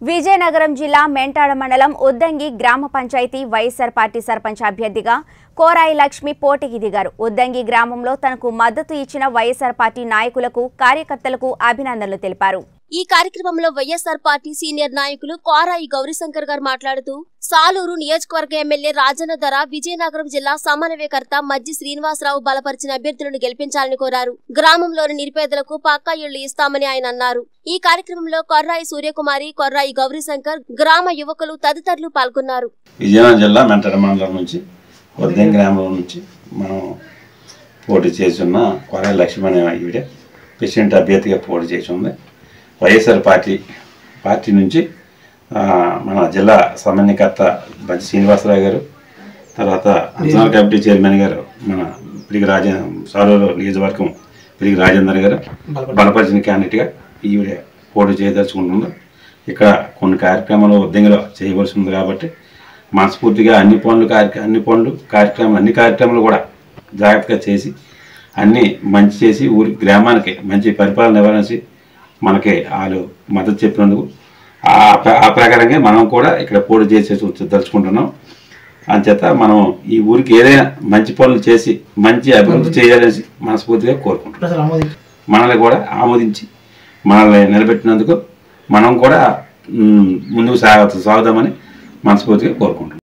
విజయనగరం జిల్లా మెంటాడ మండలం ఉద్దంగి గ్రామ పంచాయతీ వైఎస్ఆర్ పార్టీ సర్పంచ్ అభ్యర్థిగా కోరాయి లక్ష్మి పోటీకి దిగారు ఉద్దంగి గ్రామంలో తనకు మద్దతు ఇచ్చిన వైఎస్ఆర్ పార్టీ నాయకులకు కార్యకర్తలకు అభినందనలు తెలిపారు ఈ కార్యక్రమంలో వైఎస్ఆర్ పార్టీ సీనియర్ నాయకులు కోరాయి గౌరీశంకర్ గారు మాట్లాడుతూ సాలూరు నియోజకవర్గ ఎమ్మెల్యే రాజన్న ధర విజయనగరం జిల్లా సమన్వయకర్త మజ్జి శ్రీనివాసరావు బలపరిచిన అభ్యర్థులను గెలిపించాలని కోరారు గ్రామంలోని నిరుపేదలకు పక్కా ఇళ్లు ఇస్తామని ఆయన అన్నారు ఈ కార్యక్రమంలో కొర్రాయి సూర్యకుమారి కొర్రాయి గౌరీశంకర్ గ్రామ యువకులు తదితరులు పాల్గొన్నారు విజయనగరం జిల్లా మెంటడ మండలం నుంచి ఉదయం గ్రామం నుంచి మనం పోటీ చేస్తున్న కొరాయి లక్ష్మణ్ అనే ఈవిడ ప్రెసిడెంట్ అభ్యర్థిగా పోటీ చేసి ఉంది వైఎస్ఆర్ పార్టీ పార్టీ నుంచి ఆ, మన జిల్లా సమన్వయకర్త బంచి శ్రీనివాసరావు గారు తర్వాత అంచనాల కమిటీ చైర్మన్ గారు మన పిడిగి రాజే సారూరు నియోజకవర్గం పిడిగి రాజేందర్ గారు బలపరిచిన క్యాండిడేట్గా ఈవిడ పోటీ చేయదలుచుకుంటుంది ఇక్కడ కొన్ని కార్యక్రమాలు ఉద్యంగిలో చేయవలసి ఉంది కాబట్టి మనస్ఫూర్తిగా అన్ని పనులు కార్య అన్ని పనులు కార్యక్రమాలు అన్ని కార్యక్రమాలు కూడా జాగ్రత్తగా చేసి అన్నీ మంచి చేసి ఊరి గ్రామానికి మంచి పరిపాలన ఇవ్వాలని మనకి వాళ్ళు మద్దతు చెప్పినందుకు ఆ ప్ర- ఆ ప్రకారంగా మనం కూడా ఇక్కడ పోటీ చేసి దలుచుకుంటున్నాం అంచేత మనం ఈ ఊరికి ఏదైనా మంచి పనులు చేసి మంచి అభివృద్ధి చేయాలని మనస్ఫూర్తిగా కోరుకుంటున్నాం ప్రజలు ఆమోదించారు మనల్ని కూడా ఆమోదించి మనల్ని నిలబెట్టినందుకు మనం కూడా మ్, ముందుకు సాగ సాగుదామని మనస్ఫూర్తిగా కోరుకుంటున్నాం